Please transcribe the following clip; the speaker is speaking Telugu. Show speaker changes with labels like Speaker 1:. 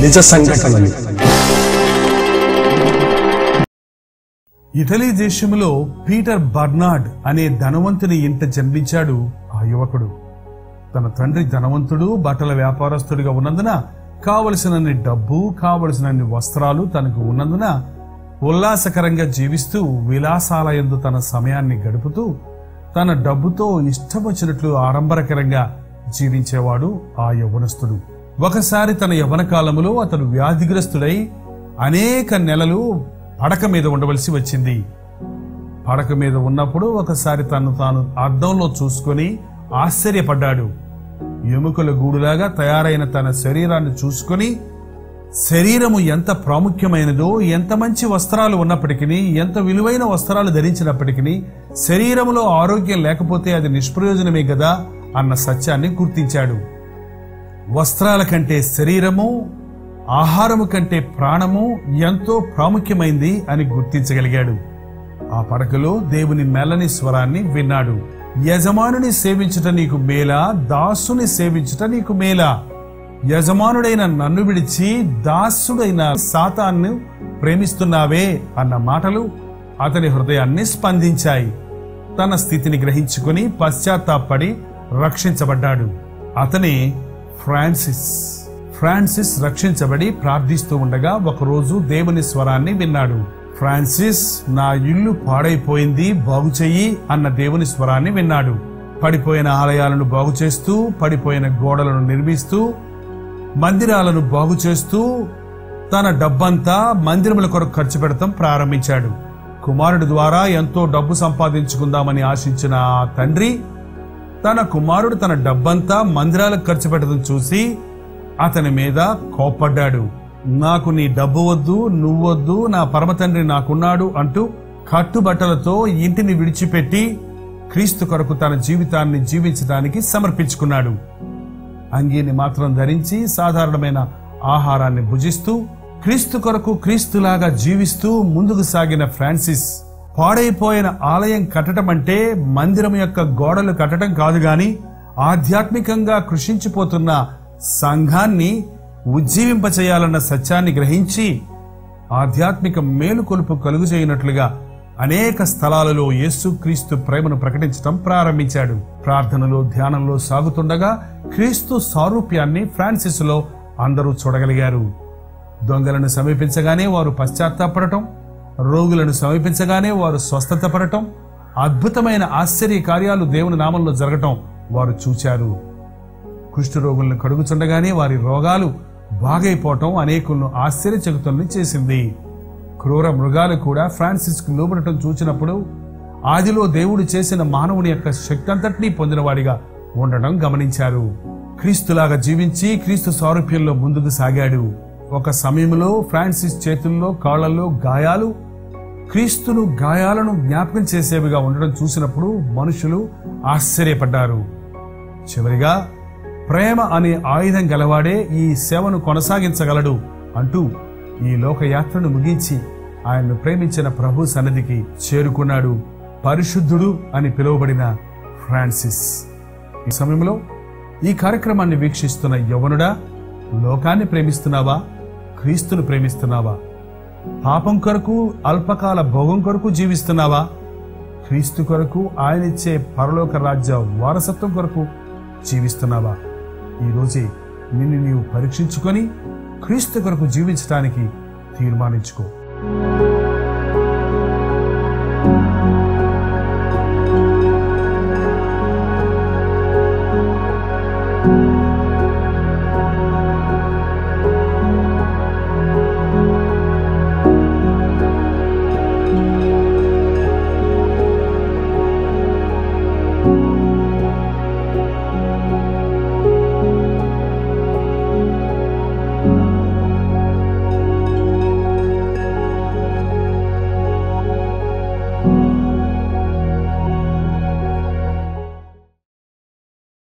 Speaker 1: నిజ సంఘటనలు
Speaker 2: ఇటలీ దేశంలో పీటర్ బర్నార్డ్ అనే ధనవంతుని ఇంట జన్మించాడు ఆ యువకుడు తన తండ్రి ధనవంతుడు బట్టల వ్యాపారస్తుడిగా ఉన్నందున కావలసినన్ని డబ్బు కావలసినన్ని వస్త్రాలు తనకు ఉన్నందున ఉల్లాసకరంగా జీవిస్తూ విలాసాలయందు తన సమయాన్ని గడుపుతూ తన డబ్బుతో ఇష్టం వచ్చినట్లు ఆడంబరకరంగా జీవించేవాడు ఆ యవనస్తుడు ఒకసారి తన యవన కాలములో అతడు వ్యాధిగ్రస్తుడై అనేక నెలలు పడక మీద ఉండవలసి వచ్చింది పడక మీద ఉన్నప్పుడు ఒకసారి తను తాను అద్దంలో చూసుకొని ఆశ్చర్యపడ్డాడు ఎముకల గూడులాగా తయారైన తన శరీరాన్ని చూసుకొని శరీరము ఎంత ప్రాముఖ్యమైనదో ఎంత మంచి వస్త్రాలు ఉన్నప్పటికీ ఎంత విలువైన వస్త్రాలు ధరించినప్పటికీ శరీరములో ఆరోగ్యం లేకపోతే అది నిష్ప్రయోజనమే కదా అన్న సత్యాన్ని గుర్తించాడు వస్త్రాల కంటే శరీరము ఆహారము కంటే ప్రాణము ఎంతో ప్రాముఖ్యమైంది అని గుర్తించగలిగాడు ఆ పడకలో దేవుని మెల్లని స్వరాన్ని విన్నాడు యజమానుని సేవించుట నీకు మేలా దాసుని సేవించుట నీకు మేలా యజమానుడైన నన్ను విడిచి దాసుడైన సాతాన్ని ప్రేమిస్తున్నావే అన్న మాటలు అతని హృదయాన్ని స్పందించాయి తన స్థితిని గ్రహించుకుని పశ్చాత్తాపడి రక్షించబడ్డాడు అతనే ఫ్రాన్సిస్ ఫ్రాన్సిస్ రక్షించబడి ప్రార్థిస్తూ ఉండగా ఒకరోజు దేవుని స్వరాన్ని విన్నాడు ఫ్రాన్సిస్ నా ఇల్లు పాడైపోయింది బాగు చెయ్యి అన్న దేవుని స్వరాన్ని విన్నాడు పడిపోయిన ఆలయాలను బాగు చేస్తూ పడిపోయిన గోడలను నిర్మిస్తూ మందిరాలను బాగు చేస్తూ తన డబ్బంతా మందిరముల కొరకు ఖర్చు పెడతాం ప్రారంభించాడు కుమారుడి ద్వారా ఎంతో డబ్బు సంపాదించుకుందామని ఆశించిన ఆ తండ్రి తన కుమారుడు తన డబ్బంతా మందిరాలకు ఖర్చు పెట్టడం చూసి అతని మీద కోప్పడ్డాడు నాకు నీ డబ్బు వద్దు నువ్వొద్దు నా పరమ తండ్రి నాకున్నాడు అంటూ కట్టుబట్టలతో ఇంటిని విడిచిపెట్టి క్రీస్తు కొరకు తన జీవితాన్ని జీవించడానికి సమర్పించుకున్నాడు అంగీని మాత్రం ధరించి సాధారణమైన ఆహారాన్ని భుజిస్తూ క్రీస్తు కొరకు క్రీస్తులాగా జీవిస్తూ ముందుకు సాగిన ఫ్రాన్సిస్ పాడైపోయిన ఆలయం కట్టడం అంటే మందిరం యొక్క గోడలు కట్టడం కాదు గాని ఆధ్యాత్మికంగా కృషించిపోతున్న సంఘాన్ని ఉజ్జీవింపచేయాలన్న సత్యాన్ని గ్రహించి ఆధ్యాత్మిక మేలుకొలుపు కలుగు చేయనట్లుగా అనేక స్థలాలలో యేసుక్రీస్తు ప్రేమను ప్రకటించడం ప్రారంభించాడు ప్రార్థనలో ధ్యానంలో సాగుతుండగా క్రీస్తు సారూప్యాన్ని ఫ్రాన్సిస్లో అందరూ చూడగలిగారు దొంగలను సమీపించగానే వారు పశ్చాత్తాపడటం రోగులను సమీపించగానే వారు స్వస్థత పడటం అద్భుతమైన ఆశ్చర్య కార్యాలు దేవుని నామంలో జరగటం వారు చూచారు కుష్ఠరోగులను కడుగుచుండగానే వారి రోగాలు బాగైపోవటం అనేకులను ఆశ్చర్యచకుతుల్ని చేసింది క్రూర మృగాలు కూడా ఫ్రాన్సిస్ కు లోబడటం చూచినప్పుడు ఆదిలో దేవుడు చేసిన మానవుని యొక్క శక్తి అంతటినీ పొందినవాడిగా ఉండడం గమనించారు క్రీస్తులాగా జీవించి క్రీస్తు సారూప్యంలో ముందుకు సాగాడు ఒక సమయంలో ఫ్రాన్సిస్ చేతుల్లో కాళ్లలో గాయాలు క్రీస్తును గాయాలను జ్ఞాపకం చేసేవిగా ఉండడం చూసినప్పుడు మనుషులు ఆశ్చర్యపడ్డారు చివరిగా ప్రేమ అనే ఆయుధం గలవాడే ఈ సేవను కొనసాగించగలడు అంటూ ఈ లోకయాత్రను ముగించి ఆయన్ను ప్రేమించిన ప్రభు సన్నిధికి చేరుకున్నాడు పరిశుద్ధుడు అని పిలువబడిన ఫ్రాన్సిస్ ఈ సమయంలో ఈ కార్యక్రమాన్ని వీక్షిస్తున్న యవనుడా లోకాన్ని ప్రేమిస్తున్నావా క్రీస్తును ప్రేమిస్తున్నావా పాపం కొరకు అల్పకాల భోగం కొరకు జీవిస్తున్నావా క్రీస్తు కొరకు ఆయనిచ్చే పరలోక రాజ్య వారసత్వం కొరకు జీవిస్తున్నావా ఈరోజే నిన్ను నీవు పరీక్షించుకొని క్రీస్తు కొరకు జీవించడానికి తీర్మానించుకో